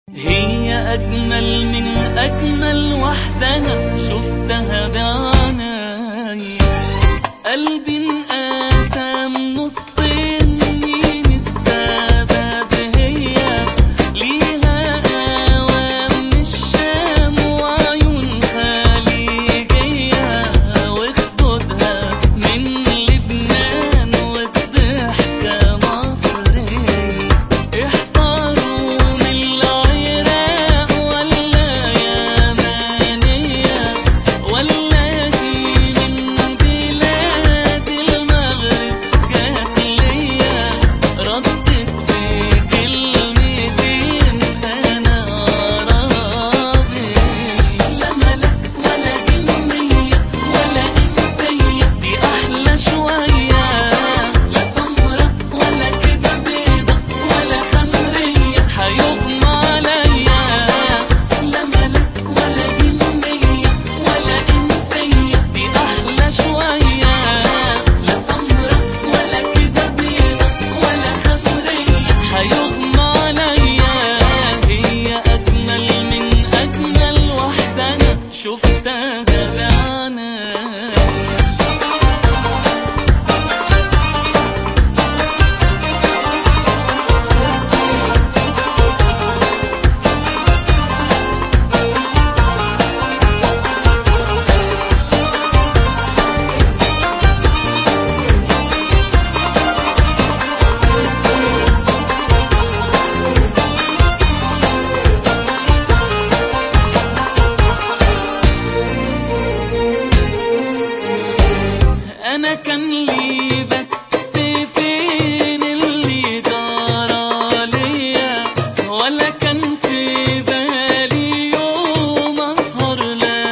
هي أجمل من أجمل واحدة أنا شفتها بعيني قلبي انقسم نصين مين السبب هي ليها قوام من الشام وعيون خليجية وخدودها من لبنان والضحكة مصرية احضروا من العراق ولا يمانية ولا دي من بلاد المغرب جات ليا ردت بكلمتين انا عربي لا ملك ولا جنية ولا انسية دي احلى شوية لا سمرة ولا كده بيضة ولا خمرية هيغمى عليا لا ملك ولا جنية ولا انسية دي احلى شوية لا سمرة ولا كده بيضة ولا خمرية هيغمى عليا هي اجمل من اجمل واحدة انا شفتها بعيني انا كان لي بس فين اللي دار ليا ولا كان في بالي يوم اسهر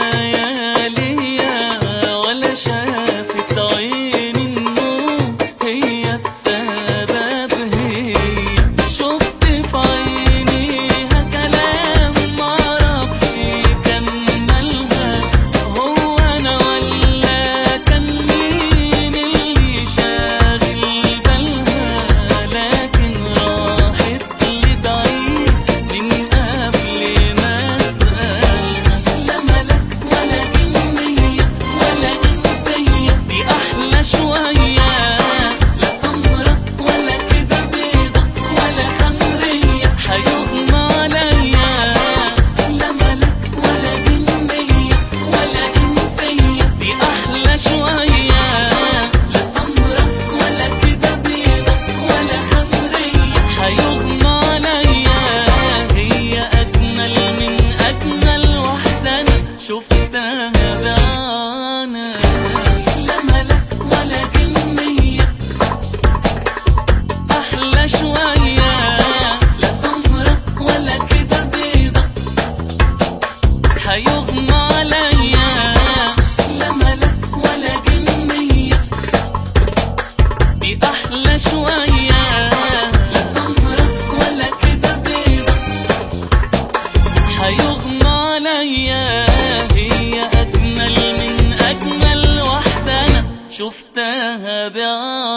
لياليا ولا شافت عيني النوم هي السبب هي شفت في عينيها كلام معرفش كملها هو انا ولا كان مين اللي شاغل بالها لكن راحت لبعيد من قبل ما اسالها لا ملك ولا جنيه ولا انسيه دي احلى شويه لا سمره ولا كده بيضه ولا خمريه هيغمى عليا لا ملك ولا جنيه ولا انسيه دي احلى شويه لا سمره ولا كده بيضه ولا خمريه هيغمى عليا هي اجمل من اجمل واحده انا شفتها بعيني لا ملك ولا جنيه احلى شويه لا سمره ولا كده بيضه هيغمى عليا لا ملك ولا جنيه دي احلى شويه لا سمره ولا كده بيضه هيغمى عليا هي اجمل من اجمل واحده انا شفتها بعيني